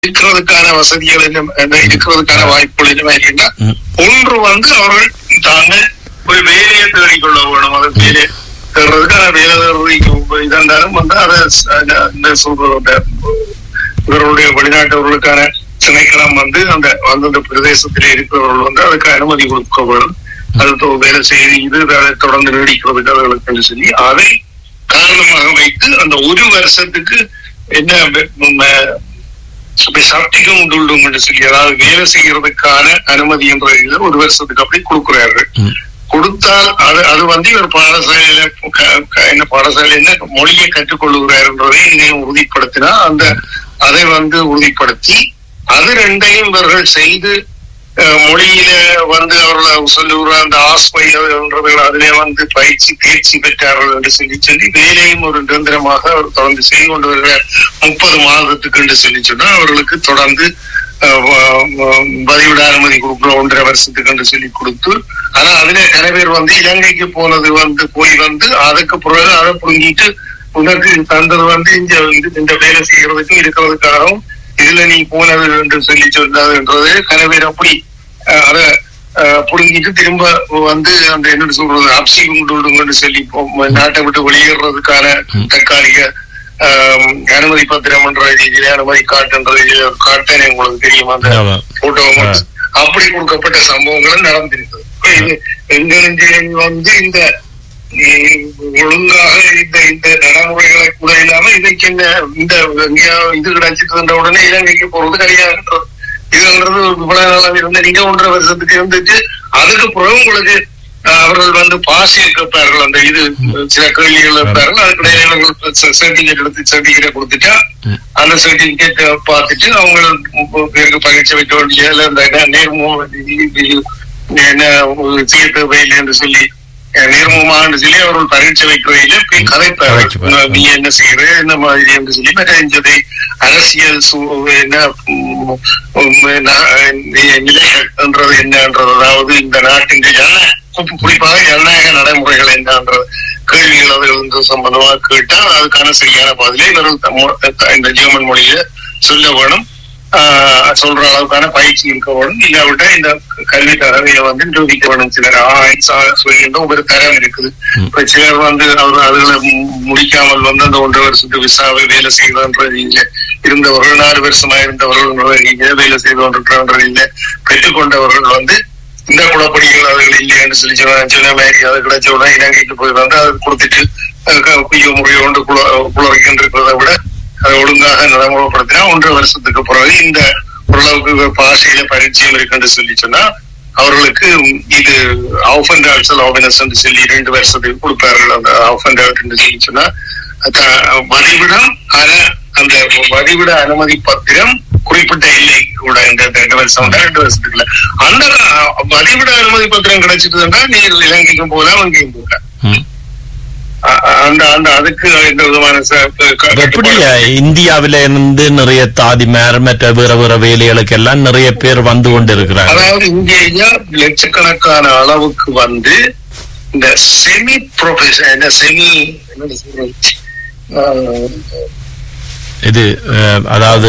இருக்கிறதுக்கான வசதிகள் என்ன- என்ன இருக்கிறதுக்கான வாய்ப்புகள் என்ன இல்லைன்னா ம். ஒன்று வந்து அவர்கள் தாங்கள் ஒரு வேலையை தேடிக்கொள்ள வேணும் அது வேலை தேடுறதுக்கு அந்த வேலை தேடுறதுக்கு இதென்றாலும் வந்து அதை ச- அந்த- இந்த சொல்றது அந்த இவர்களுடைய வெளிநாட்டவர்களுக்கான திணைக்களம் வந்து அந்த அந்தந்த பிரதேசத்தில் இருக்கிறவர்கள் வந்து அதுக்கு அனுமதி கொடுக்க வேணும் அது தொ- வேலை செய்து இது அதை தொடர்ந்து நீடிக்கிறதுக்கு அவர்களுக்கு சொல்லி அதை காரணமாக வைத்து அந்த ஒரு வருஷத்துக்கு என்ன வெ- ம- இப்படி சப்டிக்கும் உண்டு உண்டும் என்று சொல்லி அதாவது வேலை செய்யறதுக்கான அனுமதி என்ற இதுல ஒரு வருஷத்துக்கு அப்படி கொடுக்கிறார்கள் ம். கொடுத்தால் அது அது வந்து இவர் பாடசாலையில க- க- என்ன பாடசாலை என்ன மொழியை கற்றுக்கொள்ளுகிறார் என்றதை இன்னும் உறுதிப்படுத்தினா அந்த அதை வந்து உறுதிப்படுத்தி அது ரெண்டையும் இவர்கள் செய்து அஹ், மொழியில வந்து அவர்கள் சொல்லுகிற அந்த ஆஸ்மை என்றவர்கள் அதிலே வந்து பயிற்சி தேர்ச்சி பெற்றார்கள் என்று சொல்லி சொல்லி வேலையும் ஒரு நிரந்தரமாக அவர் தொடர்ந்து செய்து கொண்டு வருகிற முப்பது மாதத்துக்கு என்று சொல்லி சொன்னால் அவர்களுக்கு தொடர்ந்து அஹ், வ- வ- பதிவிட அனுமதி கொடுக்குற ஒன்றரை வருஷத்துக்கு என்று சொல்லி கொடுத்து ஆனா அதுல நிறைய பேர் வந்து இலங்கைக்கு போனது வந்து போய் வந்து அதுக்கு பிறகு அதை புடுங்கிட்டு உனக்கு தந்தது வந்து இந்த இது- இந்த வேலை செய்யறதுக்கும் இருக்கிறதுக்காகவும் இதுல நீ போனது என்று சொல்லி சொன்னதுன்றது நிறைய பேர் அப்படி அஹ், அதை அஹ், புடுங்கிட்டு திரும்ப வந்து அந்த என்ன சொல்றது அப்சி கொண்டு சொல்லி இப்போ நாட்டை விட்டு வெளியேறதுக்கான தற்காலிக ஆஹ், அனுமதி பத்திரம் என்ற ரீதியில அனுமதி காட்டுன்ற ரீதியில ஒரு காட்டேன் உங்களுக்கு தெரியும் அந்த ஆமா. போட்டோ அப்படி கொடுக்கப்பட்ட சம்பவங்களும் நடந்திருக்குது இது எங்க வந்து இந்த உம், ஒழுங்காக இந்த இந்த நடைமுறைகளை கூட இல்லாம இதுக்கு என்ன இந்த எங்கேயோ இது கிடைச்சிட்டு உடனே இலங்கைக்கு போறது கிடையாது இதுன்றது இவ்வளவு நாளாக இருந்த நீங்க ஒன்றரை வருஷத்துக்கு இருந்துட்டு அதுக்கு பிறகு உங்களுக்கு அஹ், அவர்கள் வந்து பாஸ் கேட்பார்கள் அந்த இது சில கேள்விகள் வைப்பார்கள் அதுக்கிடையே இவர்கள் சர்டிபிகேட் எடுத்து சர்டிபிகேட் கொடுத்துட்டா அந்த சர்டிபிகேட் பார்த்துட்டு அவங்க முப்பது பேருக்கு பயிற்சி வைக்க வேண்டிய இல்ல இந்த என்ன நேர்முகம் என்ன செய்ய தேவையில்லை என்று சொல்லி அஹ், நேர்முகமாக சொல்லி அவர்கள் பரீட்சை வைக்கிறதில போய் கதைப்பார்கள் கதைப்பார்கள். நீ என்ன செய்யற என்ன மாதிரி என்று சொல்லி நிறைஞ்சதை அரசியல் சூ- என்ன உம், உம், நா- நி- நிலைகள் என்றது என்னன்றது அதாவது இந்த நாட்டின் ஜன குறிப்பாக ஜனநாயக நடைமுறைகள் என்னன்றது கேள்விகள் அது வந்து சம்பந்தமாக கேட்டால் அதுக்கான சரியான பதிலை இவர்கள் தம்ம- இந்த ஜெர்மன் மொழியில சொல்ல வேணும் ஆஹ் சொல்ற அளவுக்கான பயிற்சி இருக்க வேணும் இல்லாவிட்டா இந்த கல்வி தரவையை வந்து நிரூபிக்க வேணும் சிலர் ஆய்ஸ் சொல்கின்ற ஒவ்வொரு தரம் இருக்குது இப்ப சிலர் வந்து அவர் அதுகளை மு- முடிக்காமல் வந்து அந்த ஒன்றரை வருஷத்துக்கு விசாவை வேலை செய்வதுன்ற ரீதியில இருந்தவர்கள் நாலு வருஷமா இருந்தவர்கள் என்ற ரீதியில வேலை செய்து கொண்டிருக்கிற ரீதியில பெற்றுக்கொண்டவர்கள் வந்து இந்த குளப்படிகள் அதுகள் இல்லைன்னு சொல்லி சொன்ன சொன்ன மாதிரி அது கிடைச்ச உடனே இலங்கைக்கு போய் வந்து அதை கொடுத்துட்டு அதுக்கு குய்ய முறைய கொண்டு குள குளறிக்கின்றதை விட அதை ஒழுங்காக நடைமுறைப்படுத்தினா ஒன்றரை வருஷத்துக்கு பிறகு இந்த ஓரளவுக்கு பாஷையில பரிச்சயம் இருக்குன்னு சொல்லி சொன்னா அவர்களுக்கு இது ஆஃப் அண்ட் ஆல்சல் ஆஃபினஸ் என்று சொல்லி ரெண்டு வருஷத்துக்கு கொடுப்பார்கள் அந்த ஆஃப் அண்ட் அவுட் என்று சொல்லி சொன்னா த- வதிவிடம் ஆனா அந்த வதிவிட அனுமதி பத்திரம் குறிப்பிட்ட எல்லை கூட இந்த ரெண்டு வருஷம் உண்டா, ரெண்டு வருஷத்துக்குள்ள அந்த அஹ், வதிவிட அனுமதி பத்திரம் கிடைச்சிட்டுதுன்னா நீ இலங்கைக்கும் போகலாம் அங்கேயும் போகலாம் ம். அ- அ- அந்த அந்த அதுக்கு எந்த விதமான ச- க- க- எப்படி இந்தியாவில இருந்து நிறைய தாதிமார் மற்ற வேற வேற வேலைகளுக்கு எல்லாம் நிறைய பேர் வந்து கொண்டு இருக்கிறாங்க அதாவது இங்கேயா லட்சக்கணக்கான அளவுக்கு வந்து இந்த செமி ப்ரொஃபஷன் என்ன செமி என்ன சொல்றது ஆஹ், இது அஹ், அதாவது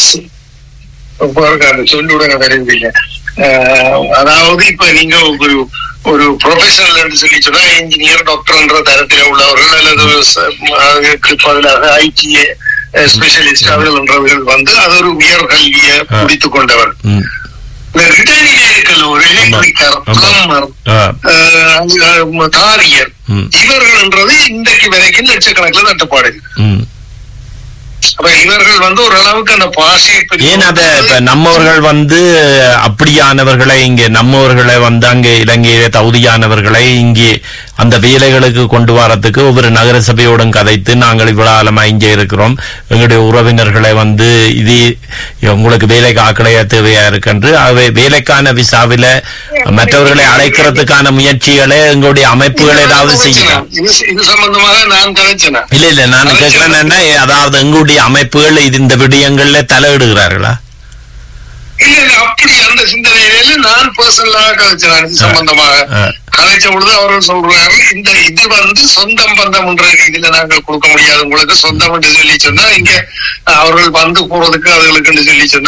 பாருங்க, அந்த சொல்லுடன் வருவதில்லை அதாவது இப்ப நீங்க ஒரு ஒரு ப்ரொஃபஷனல் சொல்லி சொன்னா இன்ஜினியர் டாக்டர்ன்ற தரத்தில் உள்ளவர்கள் அல்லது ச- அதுக்கு பதிலாக ஐடிஏ ஸ்பெஷலிஸ்ட் அவர்கள் வந்து அது ஒரு உயர் கல்வியை முடித்துக் கொண்டவர் ம், இந்த ரிட்டையர்ட் கல்லூரி எலக்ட்ரிக்கர் ஆமா. பிளம்பர் அஹ், ஆஹ் தாரியர் ம். இவர்கள்ன்றது இன்றைக்கு வரைக்கும் லட்சக்கணக்கில் தட்டுப்பாடு இருக்கு. ம். அப்ப இவர்கள் வந்து ஓரளவுக்கு அந்த பாஷையை பற்றி ஏன் அத இப்ப நம்மவர்கள் வந்து அப்படியானவர்களை இங்கே நம்மவர்களை வந்து அங்கே இலங்கையில தகுதியானவர்களை இங்கே அந்த வேலைகளுக்கு கொண்டு வரத்துக்கு ஒவ்வொரு நகர சபையோடும் கதைத்து நாங்கள் இவ்வளவு காலமா இங்கே இருக்கிறோம் எங்களுடைய உறவினர்களை வந்து இது உங்களுக்கு வேலைக்கு ஆக்களையா தேவையா இருக்குன்று ஆகவே வேலைக்கான விசாவில மற்றவர்களை அழைக்கிறதுக்கான முயற்சிகளை எங்களுடைய அமைப்புகள் ஏதாவது செய்யலாம் இது இது சம்பந்தமாக நான் கதைச்சேன் இல்ல இல்ல நான் கேட்கிறேன் என்ன அதாவது எங்களுடைய அமைப்புகள் இது இந்த விடயங்கள்ல தலையிடுகிறார்களா இல்ல இல்ல அப்படி அந்த சிந்தனை நிலையில நான் பர்சனலாக கதைச்சேன் இது சம்பந்தமாக ஆ. கதைச்ச பொழுது அவர்கள் சொல்றாரு இந்த இது வந்து சொந்தம் பந்தம் என்ற இதுல நாங்கள் கொடுக்க முடியாது உங்களுக்கு சொந்தம் என்று சொல்லி சொன்னா இங்க அவர்கள் வந்து போறதுக்கு அதுகளுக்கு சொல்லி சொன்னா